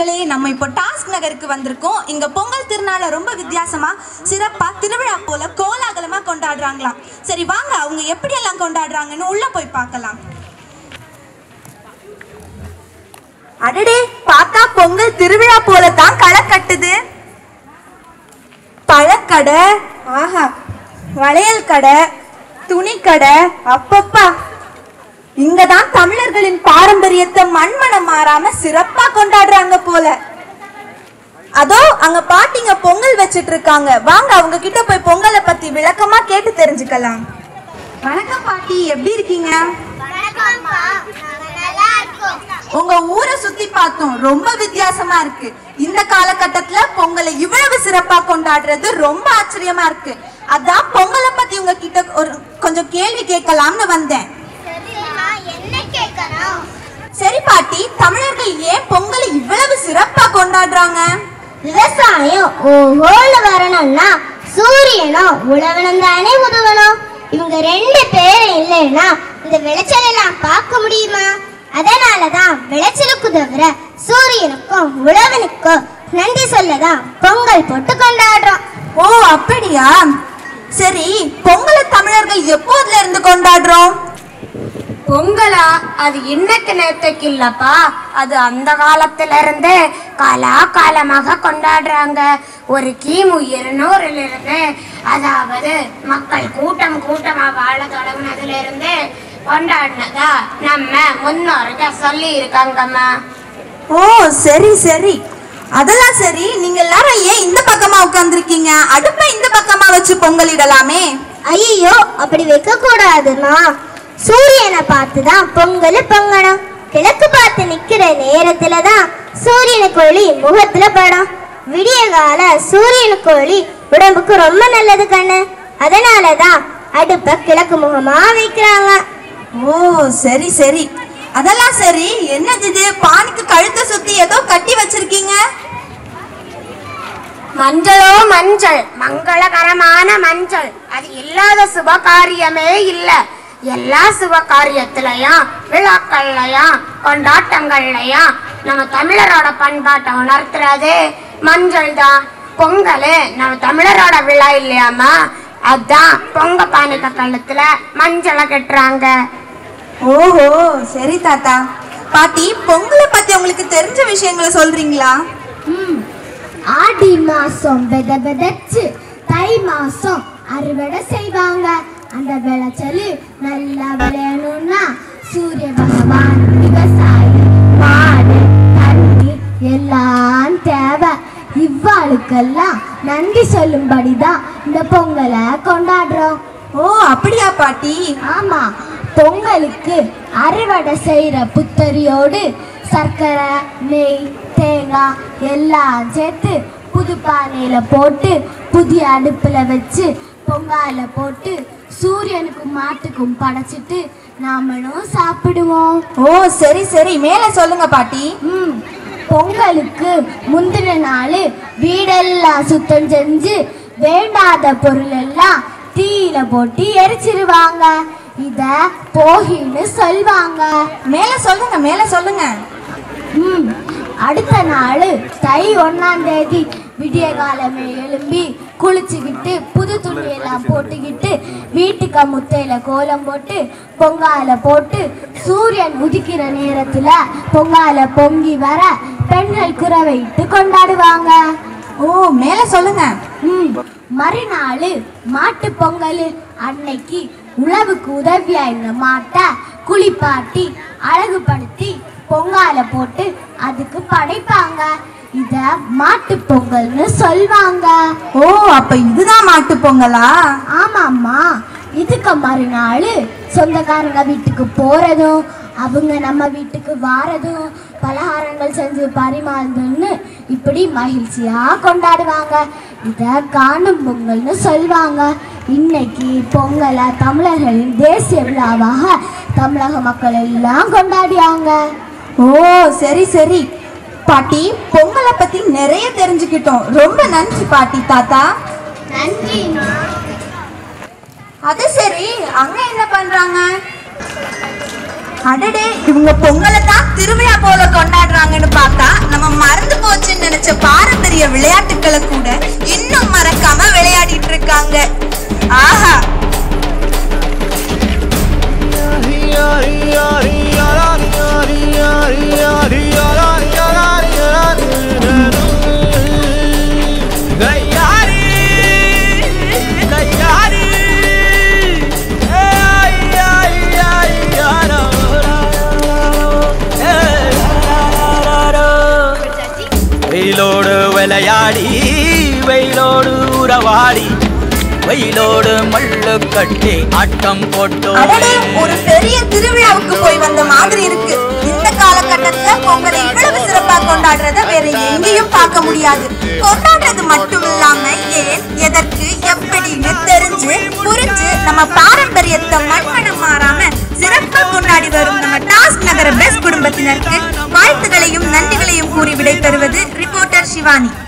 மக்களே நம்ம இப்போ டாஸ்க் நகருக்கு வந்திருக்கோம் இங்க பொங்கல் திருநாளை ரொம்ப வித்தியாசமா சிறப்பா திருவிழா போல கோலாகலமா கொண்டாடுறாங்களாம் சரி வாங்க அவங்க எப்படியெல்லாம் கொண்டாடுறாங்கன்னு உள்ள போய் பார்க்கலாம் அடடே பார்த்தா பொங்கல் திருவிழா போல தான் களை கட்டுது பழக்கடை ஆஹா வளையல் கடை துணிக்கடை அப்பப்பா இங்கதான் தமிழர்களின் பாரம்பரியத்தை மண்மனம் மாறாம சிறப்பா கொண்டாடுறாங்க போல அதோ அங்க பாட்டிங்க பொங்கல் வச்சிட்டு இருக்காங்க வாங்க அவங்க கிட்ட போய் பொங்கலை பத்தி விளக்கமா கேட்டு தெரிஞ்சுக்கலாம் வணக்கம் பாட்டி எப்படி இருக்கீங்க வணக்கம்ப்பா நாங்க நல்லா இருக்கோம் உங்க ஊரை சுத்தி பார்த்தோம் ரொம்ப வித்தியாசமா இருக்கு இந்த காலகட்டத்துல பொங்கலை இவ்வளவு சிறப்பா கொண்டாடுறது ரொம்ப ஆச்சரியமா இருக்கு அதான் பொங்கலை பத்தி உங்ககிட்ட ஒரு கொஞ்சம் கேள்வி கேட்கலாம்னு வந்தேன் சரிம்மா என்ன கேட்கணும் சரி பாட்டி தமிழர்கள் ஏன் பொங்கலை இவ்வளவு சிறப்பா கொண்டாடுறாங்க விவசாயம் ஓஹோல வரணும்னா சூரியனும் உழவனும் தானே உதவணும் இவங்க ரெண்டு பேரும் இல்லைன்னா இந்த விளைச்சலை நான் பார்க்க முடியுமா அதனாலதான் விளைச்சலுக்கு உதவுற சூரியனுக்கும் உழவனுக்கும் நன்றி சொல்லதான் பொங்கல் போட்டு கொண்டாடுறோம் ஓ அப்படியா சரி பொங்கலை தமிழர்கள் எப்போதுல இருந்து கொண்டாடுறோம் பொங்கலா அது இன்னைக்கு நேத்துக்கு இல்லப்பா அது அந்த காலத்துல இருந்தே காலா காலமாக கொண்டாடுறாங்க ஒரு கிமு இருநூறுல இருந்து அதாவது மக்கள் கூட்டம் கூட்டமா வாழ தொடங்கினதுல இருந்து கொண்டாடினதா நம்ம முன்னோருங்க சொல்லி இருக்காங்கம்மா ஓ சரி சரி அதெல்லாம் சரி நீங்க எல்லாரும் ஏன் இந்த பக்கமா உட்கார்ந்திருக்கீங்க அடுப்பை இந்த பக்கமா வச்சு பொங்கலிடலாமே ஐயோ அப்படி வைக்க கூடாதுமா சூரியனை பார்த்து தான் பொங்கல் பொங்கணும் கிழக்கு பார்த்து நிக்கிற நேரத்துல தான் சூரியனுக்கு ஒளி முகத்துல படும் விடிய கால சூரியனுக்கு ஒளி உடம்புக்கு ரொம்ப நல்லது கண்ணு அதனால தான் அடுப்பை கிழக்கு முகமா வைக்கிறாங்க ஓ சரி சரி அதெல்லாம் சரி என்னது இது பானைக்கு கழுத்தை சுத்தி ஏதோ கட்டி வச்சிருக்கீங்க மஞ்சளோ மஞ்சள் மங்களகரமான மஞ்சள் அது இல்லாத சுப காரியமே இல்ல எல்லா சுப காரியத்திலையும் விழாக்கள்லயும் கொண்டாட்டங்கள்லயும் நம்ம தமிழரோட பண்பாட்டை உணர்த்துறது மஞ்சள் தான் பொங்கல் நம்ம தமிழரோட விழா இல்லையாமா அதான் பொங்க பானைக்க கழுத்துல மஞ்சளை கட்டுறாங்க ஓஹோ சரி தாத்தா பாட்டி பொங்கலை பத்தி உங்களுக்கு தெரிஞ்ச விஷயங்களை சொல்றீங்களா ஆடி மாசம் வித விதைச்சு தை மாசம் அறுவடை செய்வாங்க அந்த விளைச்சல் நல்லா விளையணும்னா சூரிய பகவான் விவசாயி மாடு தண்ணி எல்லாம் தேவை இவ்வாளுக்கெல்லாம் நன்றி சொல்லும்படிதான் இந்த பொங்கலை கொண்டாடுறோம் ஓ அப்படியா பாட்டி ஆமா பொங்கலுக்கு அறுவடை செய்யற புத்தரியோடு சர்க்கரை நெய் தேங்காய் எல்லாம் சேர்த்து புது பானையில போட்டு புதிய அடுப்புல வச்சு பொங்கால போட்டு சூரியனுக்கும் மாட்டுக்கும் படைச்சிட்டு நாமளும் சாப்பிடுவோம் ஓ சரி சரி மேல சொல்லுங்க பாட்டி ம் பொங்கலுக்கு முந்தின நாள் வீடெல்லாம் சுத்தம் செஞ்சு வேண்டாத பொருள் எல்லாம் தீயில போட்டு எரிச்சிருவாங்க இத போகின்னு சொல்வாங்க மேல சொல்லுங்க மேல சொல்லுங்க ம் அடுத்த நாள் தை ஒன்னாம் தேதி விடிய காலமே எழும்பி குளிச்சுக்கிட்டு புது துணியெல்லாம் போட்டுக்கிட்டு வீட்டுக்கு முத்தையில கோலம் போட்டு பொங்கால போட்டு சூரியன் உதிக்கிற நேரத்துல பொங்கால பொங்கி வர பெண்கள் குறவையிட்டு கொண்டாடுவாங்க ஓ மேல சொல்லுங்க ம் மறுநாள் மாட்டு பொங்கல் அன்னைக்கு உழவுக்கு உதவியா இருந்த மாட்டை குளிப்பாட்டி அழகுபடுத்தி பொங்கால போட்டு அதுக்கு படைப்பாங்க இத மாட்டு பொங்கல்னு சொல்வாங்க ஓ அப்ப இதுதான் மாட்டு பொங்கலா ஆமாம்மா இதுக்கு மறுநாள் சொந்தக்காரங்க வீட்டுக்கு போறதும் அவங்க நம்ம வீட்டுக்கு வாரதும் பலகாரங்கள் செஞ்சு பரிமாறுதுன்னு இப்படி மகிழ்ச்சியா கொண்டாடுவாங்க இத காணும் பொங்கல்னு சொல்வாங்க இன்னைக்கு பொங்கலை தமிழர்களின் தேசிய விழாவாக தமிழக மக்கள் எல்லாம் கொண்டாடியாங்க ஓ சரி சரி பாட்டி பொங்கலை பத்தி நிறைய தெரிஞ்சுக்கிட்டோம் ரொம்ப நன்றி பாட்டி தாத்தா நன்றிமா அது சரி அங்க என்ன பண்றாங்க அடடே இவங்க பொங்கலை தான் திருவிழா போல கொண்டாடுறாங்கன்னு பார்த்தா நம்ம மறந்து போச்சுன்னு நினைச்ச பாரம்பரிய விளையாட்டுகளை கூட இன்னும் மறக்காம விளையாடிட்டு இருக்காங்க ஆஹா வெயிலோடு விளையாடி வெயிலோடு உறவாடி வெயிலோடு மல்லு கட்டி ஆட்டம் போட்டோ அடடே ஒரு பெரிய திருவிழாவுக்கு போய் வந்த மாதிரி இருக்கு இந்த காலகட்டத்துல பொங்கலை இவ்வளவு சிறப்பா கொண்டாடுறத வேற எங்கேயும் பார்க்க முடியாது கொண்டாடுறது மட்டும் இல்லாம ஏன் எதற்கு எப்படின்னு தெரிஞ்சு புரிஞ்சு நம்ம பாரம்பரியத்தை மண்மனம் மாறாம சிறப்பா கொண்டாடி வரும் நம்ம டாஸ்க் நகர பெஸ்ட் குடும்பத்தினருக்கு வாழ்த்துகளையும் நன்றிகளையும் கூறி விடைபெறுவது ரிப்போர்ட்டர் சிவானி